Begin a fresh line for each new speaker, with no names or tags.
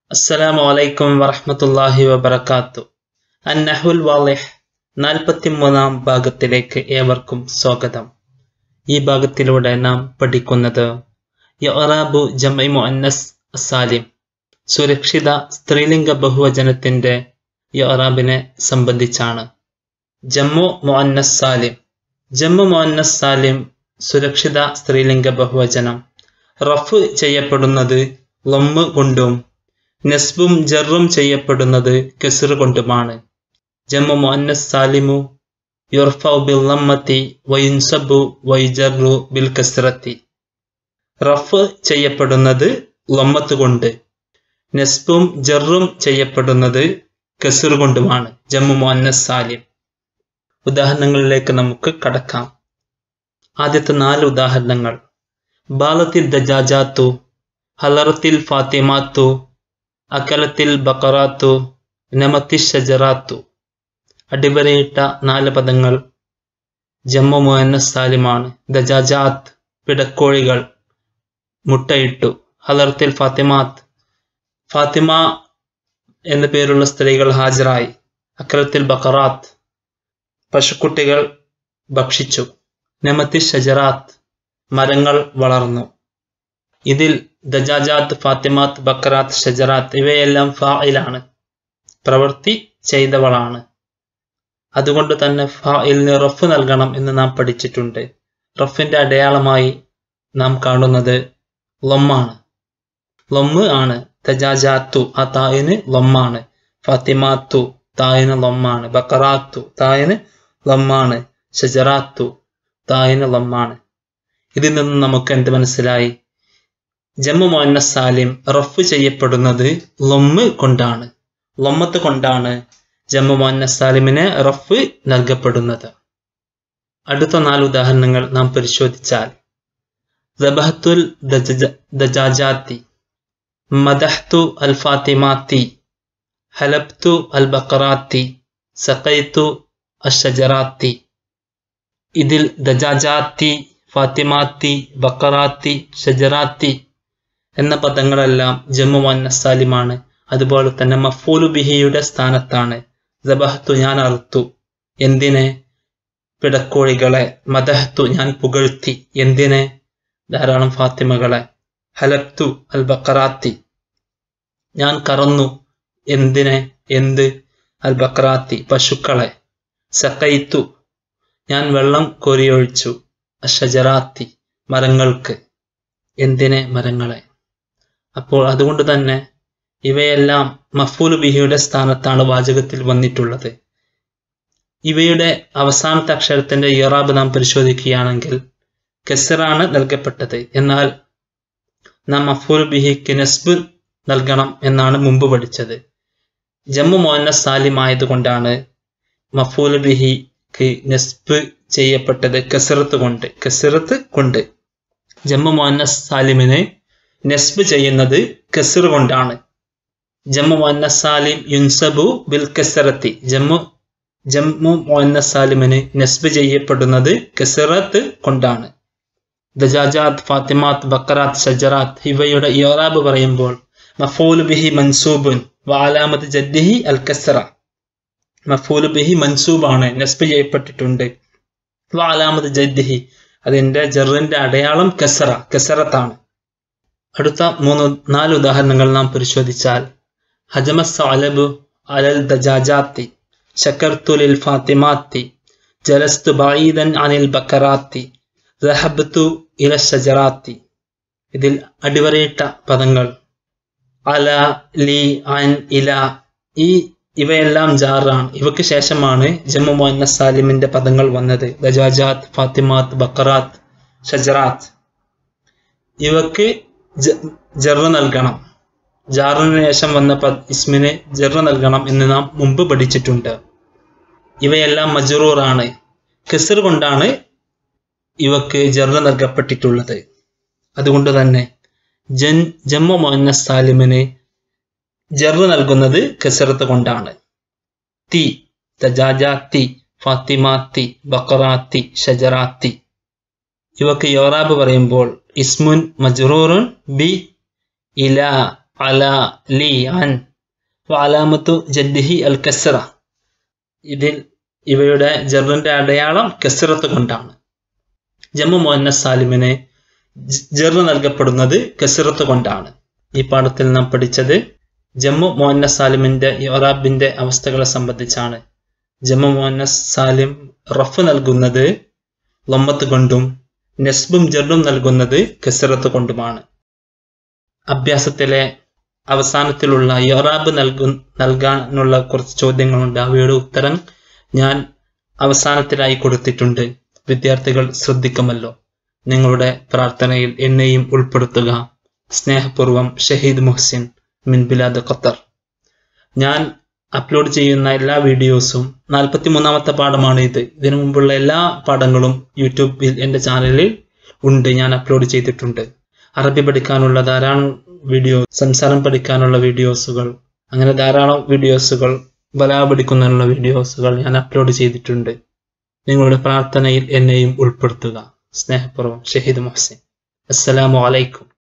അസ്സലാമു അലൈക്കും വറഹ്മത്തുള്ളാഹി വബറകാത്തു അന്നഹുൽ വാളിഹ് നാൽപ്പത്തിമൂന്നാം ഭാഗത്തിലേക്ക് ഏവർക്കും സ്വാഗതം ഈ ഭാഗത്തിലൂടെ നാം പഠിക്കുന്നത് യറാബു ജമൈ മുഅന്നസ് സാലിം സുരക്ഷിത സ്ത്രീലിംഗ ബഹുവചനത്തിന്റെ യറാബിനെ സംബന്ധിച്ചാണ് ജമ്മു മുഅന്നസ് സാലിം ജമ്മു മുഅന്നസ് സാലിം സുരക്ഷിത സ്ത്രീലിംഗ ബഹുവചനം റഫ് ചെയ്യപ്പെടുന്നത് ലൊമ്മ് കൊണ്ടും നസ്ബും ജറും ചെയ്യപ്പെടുന്നത് കെസിർ കൊണ്ടുമാണ് ജമ്മു മുഅന്നസ് സാലിമു യുർഫൗ ബിൽ ലമ്മത്തി വയുൻസബു വൈജറു ബിൽ കസ്റത്തി റഫ് ചെയ്യപ്പെടുന്നത് ലമ്മത്ത് കൊണ്ട് നസ്ബും ജറും ചെയ്യപ്പെടുന്നത് കെസിർ കൊണ്ടുമാണ് ജമ്മു മുഅന്നസ് സാലിം ഉദാഹരണങ്ങളിലേക്ക് നമുക്ക് കടക്കാം ആദ്യത്തെ നാല് ഉദാഹരണങ്ങൾ ബാലത്തിൽ ദജാജാത്തു ഹലറത്തിൽ ഫാത്തിമാത്തു അക്കലത്തിൽ ബക്കറാത്തു നമത്തി ഷജറാത്തു അടിവരയിട്ട നാല് പദങ്ങൾ ജമ്മു മുഹന്നസ് സാലിമാണ് ദജാജാത്ത് പിടക്കോഴികൾ മുട്ടയിട്ടു ഹലർത്തിൽ ഫാത്തിമാത്ത് ഫാത്തിമ എന്ന പേരുള്ള സ്ത്രീകൾ ഹാജരായി അക്കലത്തിൽ ബക്കറാത്ത് പശുക്കുട്ടികൾ ഭക്ഷിച്ചു നമത്തി ഷജറാത്ത് മരങ്ങൾ വളർന്നു ഇതിൽ ദജാജാത്ത് ഫാത്തിമാത്ത് ബക്കറാത്ത് ഷജറാത്ത് ഇവയെല്ലാം ഫായിലാണ് പ്രവൃത്തി ചെയ്തവളാണ് അതുകൊണ്ട് തന്നെ ഫായിലിന് റഫ് നൽകണം എന്ന് നാം പഠിച്ചിട്ടുണ്ട് റഫിന്റെ അടയാളമായി നാം കാണുന്നത് ലൊമ്മാണ് ലൊമ്മ് ആണ് ദജാജാത്തു ആ തായിന് ലൊമ്മാണ് ഫാത്തിമാത്തു തായിന് ലൊമ്മാണ് ബക്കറാത്തു തായിന് ലൊമ്മാണ് ഷജറാത്തു തായിന് ലൊമ്മാണ് ഇതിൽ നിന്ന് നമുക്ക് എന്ത് മനസ്സിലായി ജമ്മു മോന്ന സാലിം റഫ് ചെയ്യപ്പെടുന്നത് ലൊമ്മ് കൊണ്ടാണ് ലൊമ്മത്ത് കൊണ്ടാണ് ജമ്മു മോന്ന സാലിമിന് റഫ് നൽകപ്പെടുന്നത് അടുത്ത നാല് ഉദാഹരണങ്ങൾ നാം പരിശോധിച്ചാൽ ദബഹത്തുൽ ദജാജാത്തി മദഹ്തു അൽ ഫാത്തിമാത്തി ഹലബ്തു അൽ ബക്കറാത്തി സഖൈത്തു അഷജറാത്തി ഇതിൽ ദജാജാത്തി ഫാത്തിമാത്തി ബക്കറാത്തി ഷജറാത്തി എന്ന പദങ്ങളെല്ലാം ജമ്മു സാലിമാണ് അതുപോലെ തന്നെ മഫൂലു ബിഹിയുടെ സ്ഥാനത്താണ് ജബഹത്തു ഞാൻ അറുത്തു എന്തിനെ പിടക്കോഴികളെ മദഹത്തു ഞാൻ പുകഴ്ത്തി എന്തിനെ ധാരാളം ഫാത്തിമകളെ ഹലബ്തു അൽ ബക്കറാത്തി ഞാൻ കറന്നു എന്തിനെ എന്ത് അൽ ബക്കറാത്തി പശുക്കളെ സക്കൈത്തു ഞാൻ വെള്ളം കോരിയൊഴിച്ചു അഷജറാത്തി മരങ്ങൾക്ക് എന്തിനെ മരങ്ങളെ അപ്പോൾ അതുകൊണ്ട് തന്നെ ഇവയെല്ലാം മഫൂൽ ബിഹിയുടെ സ്ഥാനത്താണ് വാചകത്തിൽ വന്നിട്ടുള്ളത് ഇവയുടെ അവസാനത്തെ അക്ഷരത്തിന്റെ ഇറാബ് നാം പരിശോധിക്കുകയാണെങ്കിൽ കെസറാണ് നൽകപ്പെട്ടത് എന്നാൽ നാം മഫൂൽ ബിഹിക്ക് നസ്ബ് നൽകണം എന്നാണ് മുമ്പ് പഠിച്ചത് ജമ്മു മോഹന്ന സാലിം ആയതുകൊണ്ടാണ് മഫൂൽ ബിഹിക്ക് നസ്ബ് ചെയ്യപ്പെട്ടത് കസറത്ത് കൊണ്ട് കസറത്ത് കൊണ്ട് ജമ്മു മുഅന്നസ് സാലിമിനെ നസ്ബ് ചെയ്യുന്നത് കസർ കൊണ്ടാണ് ജമ്മു മുഅന്നസ് സാലിം യുൻസബു ബിൽ കസറത്തി ജമ്മു ജമ്മു മുഅന്നസ് സാലിമിന് നസ്ബ് ചെയ്യപ്പെടുന്നത് കസറത്ത് കൊണ്ടാണ് ദജാജാത്ത് ഫാത്തിമാത്ത് ബക്കറാത്ത് ഷജറാത്ത് ഇവയുടെ യോറാബ് പറയുമ്പോൾ മഫൂൽ ബിഹി മൻസൂബുൻ വാലാമത് ജദ്ദിഹി അൽ കസറ മഫൂൽ ബിഹി മൻസൂബാണ് നസ്ബ് ചെയ്യപ്പെട്ടിട്ടുണ്ട് വാലാമത് ജദ്ദിഹി അതിന്റെ ജറിന്റെ അടയാളം കസറ കസറത്താണ് അടുത്ത മൂന്ന് നാല് ഉദാഹരണങ്ങൾ നാം പരിശോധിച്ചാൽ ഹജമസ് അലബു അലൽ ദജാജാത്തി ശക്കർത്തുലിൽ ഫാത്തിമാത്തി ജലസ്തു ബഈദൻ അനിൽ ബക്കറാത്തി റഹബത്തു ഇല ഷജറാത്തി ഇതിൽ അടിവരയിട്ട പദങ്ങൾ അല ലി അൻ ഇല ഈ ഇവയെല്ലാം ജാറാണ് ഇവയ്ക്ക് ശേഷമാണ് ജമ്മു മുഅന്ന സാലിമിന്റെ പദങ്ങൾ വന്നത് ദജാജാത്ത് ഫാത്തിമാത്ത് ബക്കറാത്ത് ഷജറാത്ത് ഇവക്ക് ജറ് നൽകണം ജാറിന് ശേഷം വന്ന ഇസ്മിന് ജറ് നൽകണം എന്ന് നാം മുമ്പ് പഠിച്ചിട്ടുണ്ട് ഇവയെല്ലാം മജറൂറാണ് കെസർ കൊണ്ടാണ് ഇവക്ക് ജറ് നൽകപ്പെട്ടിട്ടുള്ളത് അതുകൊണ്ട് തന്നെ ജൻ ജമ്മു മുഅന്ന സാലിമിന് ജറ് നൽകുന്നത് കസറത്ത് കൊണ്ടാണ് തി തജാജാത്തി ഫാത്തിമാത്തി ബക്കറാത്തി ഷജറാത്തി ഇവക്ക് യോറാബ് പറയുമ്പോൾ ഇസ്മുൻ മജ്റൂറുൻ ബി ഇല അല ലി അൻ വാലാമത്തു ജദ്ദിഹി അൽ കസ്ര ഇതിൽ ഇവയുടെ ജറിന്റെ അടയാളം കസ്രത്ത് കൊണ്ടാണ് ജമ്മു മുഹന്നസ് സാലിമിന് ജറ് നൽകപ്പെടുന്നത് കസ്രത്ത് കൊണ്ടാണ് ഈ പാഠത്തിൽ നാം പഠിച്ചത് ജമ്മു മുഹന്നസ് സാലിമിന്റെ യൊറാബിന്റെ അവസ്ഥകളെ സംബന്ധിച്ചാണ് ജമ്മു മുഹന്നസ് സാലിം റഫ് നൽകുന്നത് ലൊമ്മത്ത് കൊണ്ടും നെസ്ബും ജറും നൽകുന്നത് കസറത്ത് കൊണ്ടുമാണ് അഭ്യാസത്തിലെ അവസാനത്തിലുള്ള യൊറാബ് നൽകു നൽകാനുള്ള കുറച്ച് ചോദ്യങ്ങളുണ്ട് അവയുടെ ഉത്തരം ഞാൻ അവസാനത്തിലായി കൊടുത്തിട്ടുണ്ട് വിദ്യാർത്ഥികൾ ശ്രദ്ധിക്കുമല്ലോ നിങ്ങളുടെ പ്രാർത്ഥനയിൽ എന്നെയും ഉൾപ്പെടുത്തുക സ്നേഹപൂർവം ഷഹീദ് മുഹ്സിൻ മിൻ ബിലാദ് ഖത്തർ ഞാൻ അപ്ലോഡ് ചെയ്യുന്ന എല്ലാ വീഡിയോസും നാൽപ്പത്തി മൂന്നാമത്തെ പാഠമാണ് ഇത് ഇതിനു മുമ്പുള്ള എല്ലാ പാഠങ്ങളും യൂട്യൂബിൽ എൻ്റെ ചാനലിൽ ഉണ്ട് ഞാൻ അപ്ലോഡ് ചെയ്തിട്ടുണ്ട് അറബി പഠിക്കാനുള്ള ധാരാളം വീഡിയോ സംസാരം പഠിക്കാനുള്ള വീഡിയോസുകൾ അങ്ങനെ ധാരാളം വീഡിയോസുകൾ ബലാ പഠിക്കുന്നതിനുള്ള വീഡിയോസുകൾ ഞാൻ അപ്ലോഡ് ചെയ്തിട്ടുണ്ട് നിങ്ങളുടെ പ്രാർത്ഥനയിൽ എന്നെയും ഉൾപ്പെടുത്തുക സ്നേഹപൂർവ്വം ഷഹീദ് മുഹസിൻ അസ്സലാമു അലൈക്കും